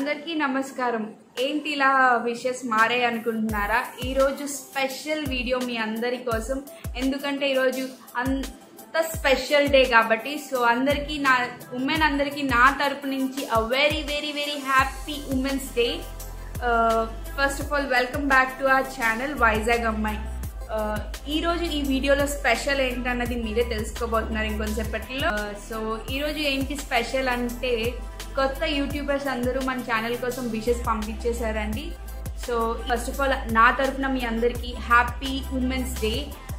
అందరికీ నమస్కారం ఏంటి ఇలా విషెస్ మారే అనుకుంటున్నారా ఈరోజు స్పెషల్ వీడియో మీ అందరి కోసం ఎందుకంటే ఈరోజు అంత స్పెషల్ డే కాబట్టి సో అందరికీ నా ఉమెన్ అందరికీ నా తరపు నుంచి a very very very happy women's day first of all welcome back to our channel Vizag అమ్మాయి Uh, ఈ రోజు ఈ వీడియోలో స్పెషల్ ఏంటన్నది మీరే తెలుసుకోబోతున్నారు ఇంకొంచెంసేపట్లో సో ఈ రోజు ఏంటి స్పెషల్ అంటే కొత్త యూట్యూబర్స్ అందరూ మన ఛానల్ కోసం విషెస్ పంపించేశారండి సో ఫస్ట్ ఆఫ్ ఆల్ నా తరఫున మీ అందరికీ హ్యాపీ ఉమెన్స్ డే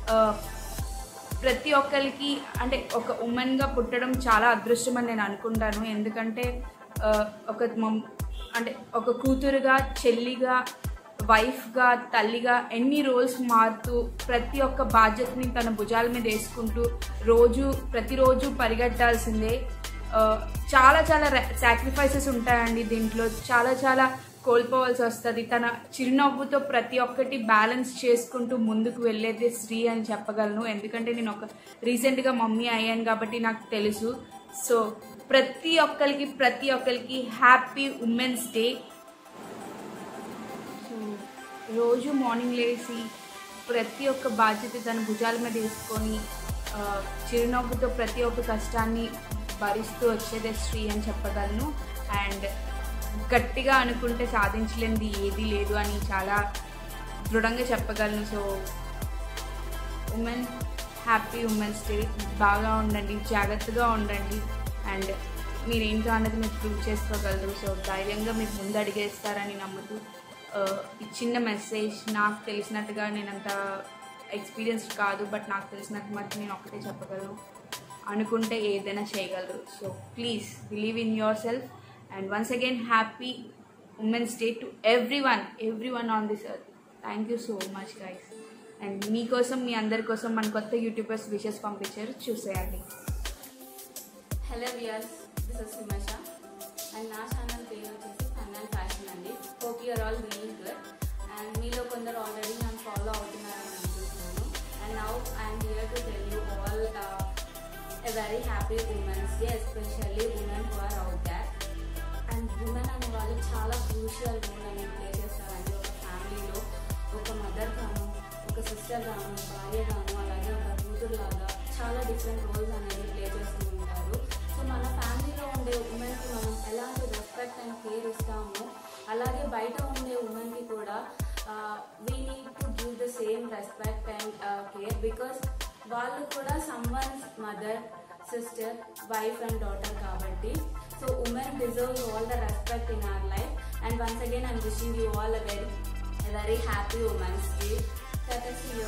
ప్రతి ఒక్కరికి అంటే ఒక ఉమెన్గా పుట్టడం చాలా అదృష్టం అని నేను అనుకుంటాను ఎందుకంటే ఆ, ఒక మమ్ అంటే ఒక కూతురుగా చెల్లిగా వైఫ్గా తల్లిగా ఎన్ని రోల్స్ మారుతూ ప్రతి ఒక్క బాధ్యతని తన భుజాల మీద వేసుకుంటూ రోజు ప్రతిరోజు పరిగెట్టాల్సిందే ఆ, చాలా చాలా సాక్రిఫైసెస్ ఉంటాయండి దీంట్లో చాలా చాలా కోల్పోవాల్సి వస్తుంది తన చిరునవ్వుతో ప్రతి ఒక్కటి బ్యాలెన్స్ చేసుకుంటూ ముందుకు వెళ్ళేది స్త్రీ అని చెప్పగలను ఎందుకంటే నేను ఒక రీసెంట్గా మమ్మీ అయ్యాను కాబట్టి నాకు తెలుసు సో ప్రతి ఒక్కరికి ప్రతి ఒక్కరికి హ్యాపీ ఉమెన్స్ డే సో రోజు మార్నింగ్ లేచి ప్రతి ఒక్క బాధ్యత తన భుజాల మీద వేసుకొని ఆ, చిరునవ్వుతో ప్రతి ఒక్క కష్టాన్ని భరిస్తూ వచ్చేదే స్త్రీ అని చెప్పగలను అండ్ గట్టిగా అనుకుంటే సాధించలేనిది ఏదీ లేదు అని చాలా దృఢంగా చెప్పగలను so women happy women's day బాగా ఉండండి జాగ్రత్తగా ఉండండి అండ్ మీరేంటో అన్నది మీరు ప్రూవ్ చేసుకోగలరు సో ధైర్యంగా మీరు ముందు అడిగేస్తారని నమ్ముతూ ఆ, ఈ చిన్న మెసేజ్ నాకు తెలిసినట్టుగా నేనంత ఎక్స్పీరియన్స్డ్ కాదు బట్ నాకు తెలిసినట్టు మాత్రం నేను ఒకటే చెప్పగలను అనుకుంటే ఏదైనా చేయగలరు so please believe in yourself and once again happy women's day to everyone everyone on this earth thank you so much guys and మీకోసం మీ అందరి కోసం మన కొత్త యూట్యూబర్స్ విషెస్ పంపించారు చూసేయండి hello viewers this is Sumasha and నా channel పేరు వచ్చేసి ఫన్ అండ్ ఫ్యాషన్ అండి hope you're all doing good and మీలో కొందరు ఆల్రెడీ నన్ను ఫాలో అవుతున్నారని అనుకుంటున్నాను and now I'm here to tell you all a very happy women's day especially women who are out that and women అనే వాళ్ళు చాలా crucial role అనేది play చేస్తారండి ఒక ఫ్యామిలీలో ఒక మదర్ గాను ఒక సిస్టర్ గాను భార్య గాను అలాగే ఒక కూతురు లాగా చాలా డిఫరెంట్ రోల్స్ అనేది ప్లే చేస్తూ ఉంటారు సో మన ఫ్యామిలీలో ఉండే ఉమెన్కి మనం ఎలాంటి రెస్పెక్ట్ అండ్ కేర్ ఇస్తామో అలాగే బయట ఉండే ఉమెన్కి కూడా we need to give the same respect and care because వాళ్ళు కూడా someone's mother sister wife and daughter కాబట్టి so women deserves all the respect in our life and once again I'm wishing you all a very very happy women's day that you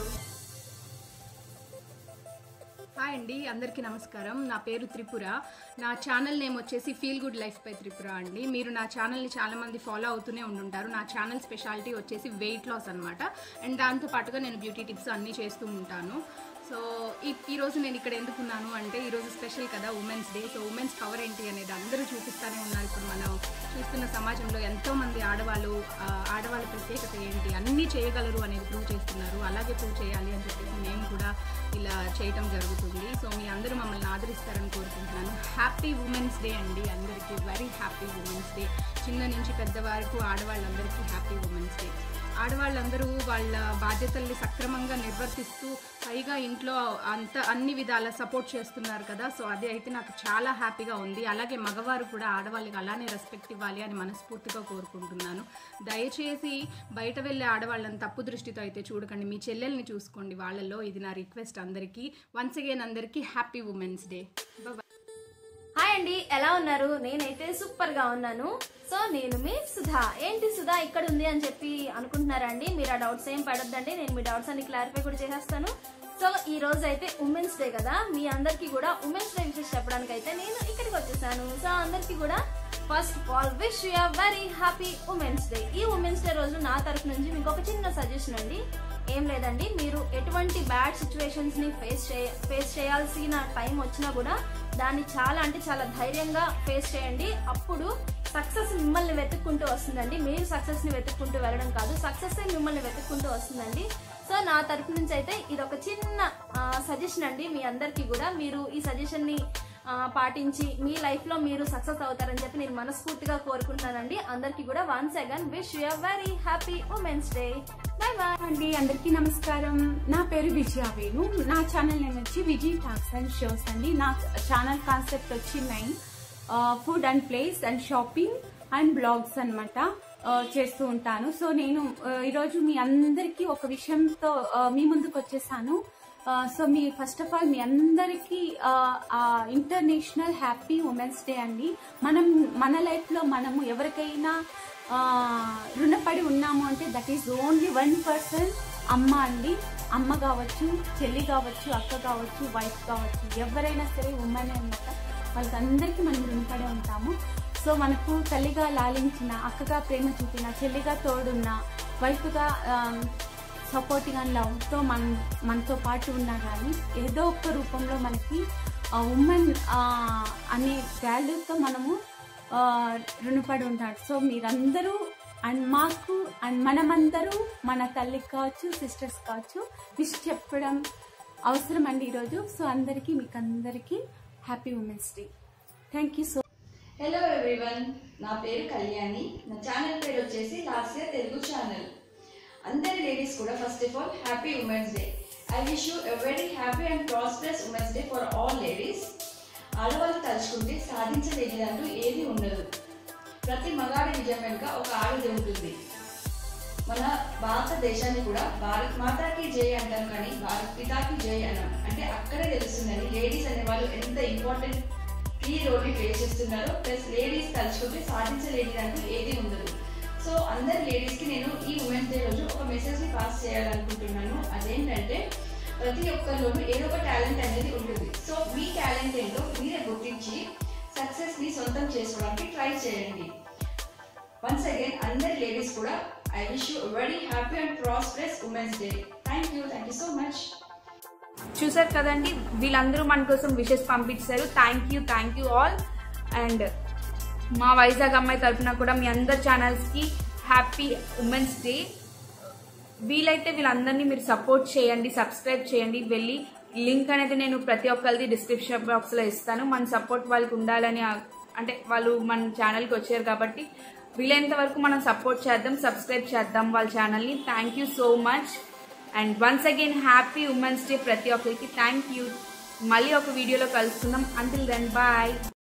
hi అండి అందరికీ నమస్కారం నా పేరు త్రిపుర నా channel name వచ్చేసి feel good life by Tripura అండి మీరు నా ఛానల్ని చాలామంది ఫాలో అవుతూనే ఉండుంటారు నా ఛానల్ స్పెషాలిటీ వచ్చేసి వెయిట్ లాస్ అనమాట అండ్ దాంతో పాటుగా నేను బ్యూటీ టిప్స్ అన్నీ చేస్తూ ఉంటాను సో ఈ ఈరోజు నేను ఇక్కడ ఎందుకున్నాను అంటే ఈరోజు స్పెషల్ కదా women's day so women's power ఏంటి అనేది అందరూ చూపిస్తూనే ఉన్నారు ఇప్పుడు మనం చూస్తున్న సమాజంలో ఎంతోమంది ఆడవాళ్ళు ఆ, ఆడవాళ్ళ ప్రత్యేకత ఏంటి అన్నీ చేయగలరు అనేది ప్రూవ్ చేస్తున్నారు అలాగే ప్రూవ్ చేయాలి అని చెప్పేసి మేము కూడా ఇలా చేయటం జరుగుతుంది సో మీ అందరూ మమ్మల్ని ఆదరిస్తారని కోరుకుంటున్నాను హ్యాపీ ఉమెన్స్ డే అండి అందరికీ వెరీ హ్యాపీ ఉమెన్స్ డే చిన్న నుంచి పెద్ద వరకు ఆడవాళ్ళందరికీ హ్యాపీ ఉమెన్స్ డే ఆడవాళ్ళందరూ వాళ్ళ బాధ్యతల్ని సక్రమంగా నిర్వర్తిస్తూ పైగా ఇంట్లో అంత అన్ని విధాల సపోర్ట్ చేస్తున్నారు కదా సో అది అయితే నాకు చాలా హ్యాపీగా ఉంది అలాగే మగవారు కూడా ఆడవాళ్ళకి అలానే రెస్పెక్ట్ ఇవ్వాలి అని మనస్ఫూర్తిగా కోరుకుంటున్నాను దయచేసి బయట వెళ్ళే ఆడవాళ్ళని తప్పు దృష్టితో అయితే చూడకండి మీ చెల్లెల్ని చూసుకోండి వాళ్ళల్లో ఇది నా రిక్వెస్ట్ అందరికీ వన్స్ అగైన్ అందరికీ happy women's day bye hi అండి ఎలా ఉన్నారు నేనైతే సూపర్ గా ఉన్నాను సో నేను మీ సుధా ఏంటి సుధా ఇక్కడ ఉంది అని చెప్పి అనుకుంటున్నారా అండి మీరు ఆ డౌట్స్ ఏం పడొద్దండి నేను మీ డౌట్స్ అన్ని క్లారిఫై కూడా చేసేస్తాను సో ఈ రోజు అయితే ఉమెన్స్ డే కదా మీ అందరికీ కూడా ఉమెన్స్ డే విషయం చెప్పడానికి అయితే నేను ఇక్కడికి వచ్చేసాను సో అందరికీ కూడా first of all wish you very happy women's day ఈ ఉమెన్స్ డే రోజు నా తరఫు నుంచి మీకు ఒక చిన్న సజెషన్ అండి ఏం లేదండి మీరు ఎటువంటి బ్యాడ్ సిచ్యువేషన్స్ ని ఫేస్ చేయ ఫేస్ చేయాల్సిన టైం వచ్చినా కూడా దాన్ని చాలా అంటే చాలా ధైర్యంగా ఫేస్ చేయండి అప్పుడు సక్సెస్ మిమ్మల్ని వెతుక్కుంటూ వస్తుందండి మీరు సక్సెస్ ని వెతుక్కుంటూ వెళ్ళడం కాదు సక్సెస్ మిమ్మల్ని వెతుక్కుంటూ వస్తుందండి సో నా తరపు నుంచి అయితే ఇది ఒక చిన్న సజెషన్ అండి మీ అందరికీ కూడా మీరు ఈ సజెషన్ ని ఆ, పాటించి మీ లైఫ్లో మీరు సక్సెస్ అవుతారని చెప్పి నేను మనస్ఫూర్తిగా కోరుకుంటున్నానండి అందరికీ కూడా once again wish you very happy women's day bye bye అండి అందరికీ నమస్కారం నా పేరు విజయ వేణు నా ఛానల్ నేమ్ వచ్చి విజయ్ టాక్స్ అండ్ షోస్ అండి నా ఛానల్ కాన్సెప్ట్ వచ్చి main food and place and shopping and blogs అనమాట చేస్తూ ఉంటాను సో నేను ఆ, ఈరోజు మీ అందరికీ ఒక విషయంతో ఆ, మీ ముందుకు వచ్చేసాను సో మీ ఫస్ట్ ఆఫ్ ఆల్ మీ అందరికీ ఇంటర్నేషనల్ హ్యాపీ ఉమెన్స్ డే అండి మనం మన లైఫ్లో మనము ఎవరికైనా ఆ, రుణపడి ఉన్నాము అంటే that is only one person అమ్మ అండి అమ్మ కావచ్చు చెల్లి కావచ్చు అక్క కావచ్చు వైఫ్ కావచ్చు ఎవరైనా సరే ఉమెన్ అనమాట వాళ్ళకందరికీ మనం రుణపడి ఉంటాము సో మనకు తల్లిగా లాలించిన అక్కగా ప్రేమ చూపిన చెల్లిగా తోడున్న వైఫ్గా సపోర్టింగ్ అండ్ లవ్తో మన మనతో పాటు ఉన్నా కానీ ఏదో ఒక రూపంలో మనకి ఉమెన్ అనే వాల్యూతో మనము ఆ, రుణపడి ఉంటాడు సో మీరందరూ అండ్ మాకు అండ్ మనమందరూ మన తల్లికి కావచ్చు సిస్టర్స్ కావచ్చు విష్ చెప్పడం అవసరం అండి ఈరోజు సో అందరికీ మీకు అందరికీ happy women's day thank you so hello everyone నా పేరు కళ్యాణి నా ఛానల్ పేరు వచ్చేసి లాస్ట్ ఇయర్ తెలుగు ఛానల్ అందరి లేడీస్ కూడా first of all happy women's day I wish you a very happy and prosperous women's day for all ladies ఆడవాళ్ళు తలుచుకుంటే సాధించలేదంటూ ఏది ఉండదు ప్రతి మగాడి విజయం వెనుక ఒక ఆడది ఉంటుంది మన భారతదేశాన్ని కూడా భారత్ మాతాకి జై అంటాం కానీ భారత్ పితాకి జై అన్నాం అంటే అక్కడే తెలుస్తుందని లేడీస్ అనే వాళ్ళు ఎంత ఇంపార్టెంట్ కీ రోల్ని ప్లే చేస్తున్నారో ప్లస్ లేడీస్ తలుచుకుంటే సాధించలేనిది అంటూ ఏది ఉండదు సో అందరి లేడీస్కి నేను ఈ ఉమెన్స్ డే రోజు ఒక మెసేజ్ని పాస్ చేయాలనుకుంటున్నాను అదేంటంటే ప్రతి ఒక్కరిలోనూ ఏదో ఒక టాలెంట్ అనేది ఉంటుంది సో మీ టాలెంట్ ఏంటో మీరే గుర్తించి సక్సెస్ని సొంతం చేసుకోవడానికి ట్రై చేయండి వన్స్ అగైన్ అందరి లేడీస్ కూడా I wish you very happy and prosperous women's day thank you thank you so much చూసారు కదండి వీళ్ళందరూ మన కోసం విషెస్ పంపించారు thank you thank you all and మా వైజాగ్ అమ్మాయి తరఫున కూడా మీ అందరి ఛానల్స్కి హ్యాపీ ఉమెన్స్ డే వీలైతే వీళ్ళందరినీ మీరు సపోర్ట్ చేయండి సబ్స్క్రైబ్ చేయండి వెళ్ళి లింక్ అనేది నేను ప్రతి ఒక్కరిది డిస్క్రిప్షన్ బాక్స్లో ఇస్తాను మన సపోర్ట్ వాళ్ళకి ఉండాలని ఆ- అంటే వాళ్ళు మన ఛానల్కి వచ్చారు కాబట్టి వీలైనంత వరకు మనం సపోర్ట్ చేద్దాం సబ్స్క్రైబ్ చేద్దాం వాళ్ళ ఛానల్ని thank you so much and once again happy women's day ప్రతి ఒక్కరికి థ్యాంక్ యూ మళ్ళీ ఒక వీడియోలో కలుసుకుందాం అంటిల్ దెన్ బాయ్